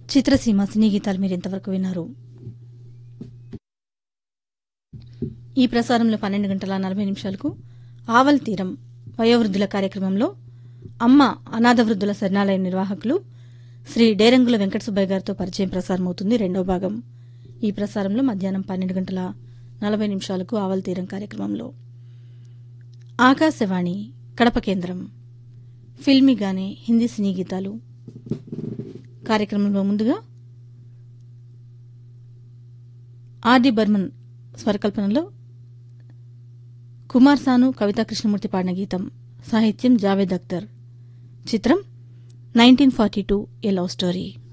చిత్రసీమ సినీ గీతాలు మీరు ఇంతవరకు విన్నారు ఈ ప్రసారంలో పన్నెండు గంటల నలభై నిమిషాలకు ఆవల్ తీరం వయోవృద్ధుల కార్యక్రమంలో అమ్మ అనాథ వృద్ధుల శరణాలయ నిర్వాహకులు శ్రీ డేరంగుల వెంకట సుబ్బయ్య గారితో పరిచయం ప్రసారమవుతుంది రెండో భాగం ఈ ప్రసారంలో మధ్యాహ్నం పన్నెండు గంటల నలభై నిమిషాలకు ఆవల్ తీరం కార్యక్రమంలో ఆకాశవాణి కడప కేంద్రం ఫిల్మీగానే హిందీ సినీ గీతాలు కార్యక్రమంలో ముందుగా ఆర్డి బర్మన్ స్వరకల్పనలో కుమార్ సాను కవితా కృష్ణమూర్తి పాడిన గీతం సాహిత్యం జావేద్ అఖ్తర్ చిత్రం nineteen forty two a love story